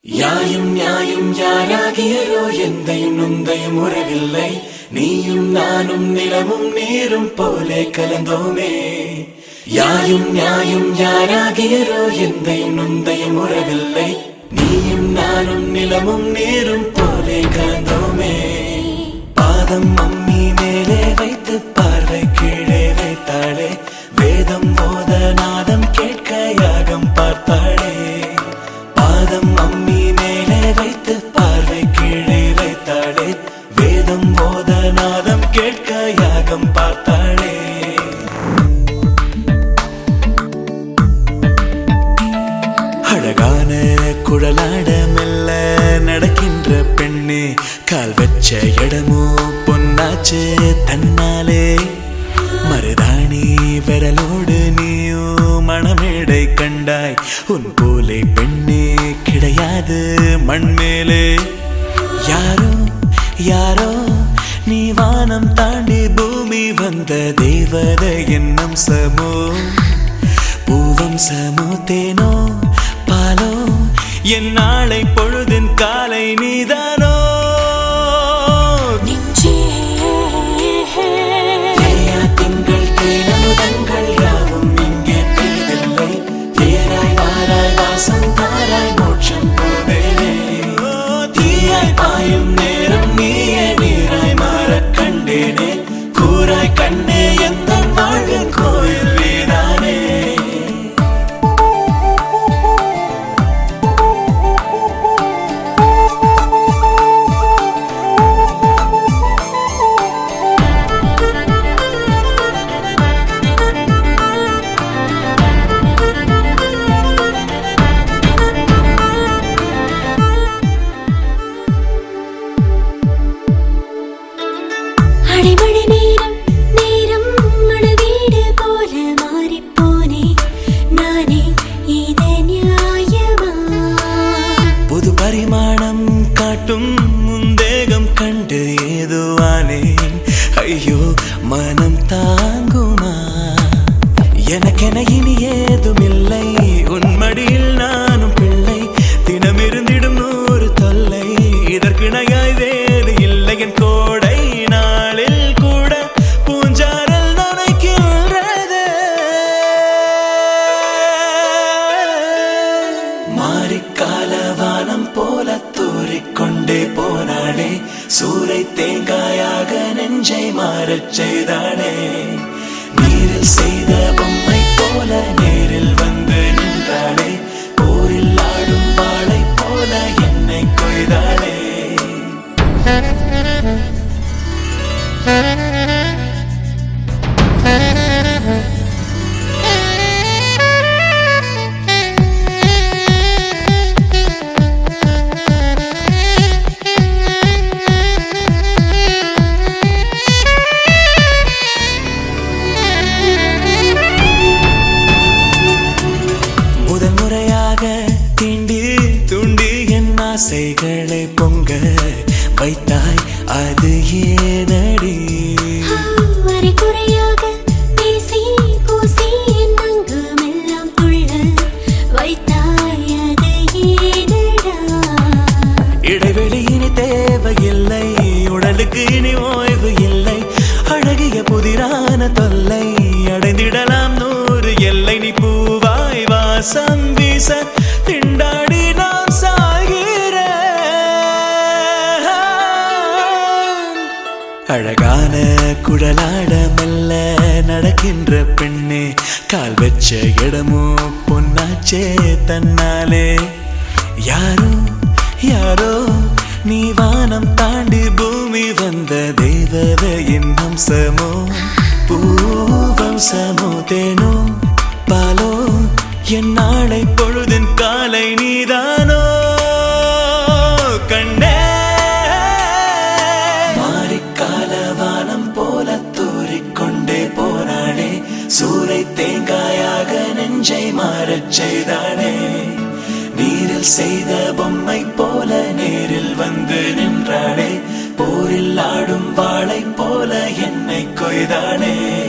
யாயும் நியாயும் யாராகியரோ எந்தையும் நுந்தையும் உறவில்லை நீயும் நானும் நிலமும் நீரும் போலே கலந்தோமே யாயும் நியாயும் யாராகியரோ எந்தையும் நுந்தையும் உறவில்லை நீயும் நானும் நிலமும் நீரும் போலே கலந்தோமே பாதம் அம்மி மேலே வைத்து பார்வை கீழே வைத்தாளே வேதம் போத நாதம் கேட்க யாகம் பார்த்தாளே பாதம் அம்மி மேலே வைத்து பார்வை கீழே வைத்தாளே வேதம் போத நாதம் கேட்க யாகம் பார்த்தாளே அழகான குழலாட மெல்ல நடக்கின்ற பெண்ணே கால் வச்ச இடமோ பொன்னாச்சு தன்னாலே மருதாணி விரலோடு நீயோ மணமேடை கண்டாய் உன் போலே பெண்ணே கிடையாது மண் மேலே யாரோ யாரோ நீ வானம் தாண்டி பூமி வந்த தேவதை என்னும் சமோ பூவம் சமோ தேனோ பாலோ என் நாளை பொழுதின் காலை நீதானோ தேயா திங்கள் தேனமுதங்கள் யாவும் இங்கே பெய்தில்லை தேராய் வாராய் வாசம் தாராய் மோட்சம் போவேனே தீயாய் பாயும் நேரம் நீயே நீராய் மாறக் கண்டேனே கூராய் கண்டே எந்த வாழ்வின் கோயில் நீதானே அடைமழை நேரம் நேரம் மணல் வீடு போல மாறிப்போனே நானே இது நியாயமா புது பரிமாணம் காட்டும் முந்தேகம் கண்டு ஏதுவானேன் ஐயோ மனம் தாங்குமா எனக்கென இனி ஏதுமில்லை உன் மடியில் நானும் பிள்ளை தினம் இருந்திடும் நூறு தொல்லை இதற்கிணையாய் வேறு இல்லை என் கோடை நாளில் கூட பூஞ்சாரல் நனைக்கின்றதே மாறிக்கால வானம் போல தூறிக்கொண்டே போனாளே சூறை தேங்காயாக நெஞ்சை மாறச் செய்தாளே நீரில் செய்த பொம்மை போல நேரில் வந்து நின்றாளே போரில் ஆடும் வாளை போல என்னை கொய்தாளே முதல் முறையாக தீண்டி துண்டி என் ஆசைகளை பொங்க வைத்தாய் அது ஏனடி அரை குறையாக பேசி கூசி என் அங்கமெல்லாம் துள்ள வைத்தாய் அது ஏனடா இடைவெளி இனி தேவையில்லை உடலுக்கு இனி ஓய்வு இல்லை அழகிய புதிரான தொல்லை அடைந்திடலாம் நூறு எல்லை நீ பூவாய் வாசம் வீச திண்டாடி நாம் சாகிறேன் அழகான குழலாட மெல்ல நடக்கின்ற பெண்ணே கால் வச்ச இடமோ பொன்னாச்சே தன்னாலே யாரோ யாரோ நீ வானம் தாண்டி பூமி வந்த தேவதை என்னும் சமோ பூவம் சமோ தேனோ பாலோ என் நாளை பொழுதின் காலை நீதானோ கண்டே மாறிக்கால வானம் போல தூறிக்கொண்டே போனாளே சூறை தேங்காயாக நெஞ்சை மாறச் செய்தாளே நீரில் செய்த பொம்மை போல நேரில் வந்து நின்றாளே போரில் ஆடும் வாளை போல என்னை கொய்தாளே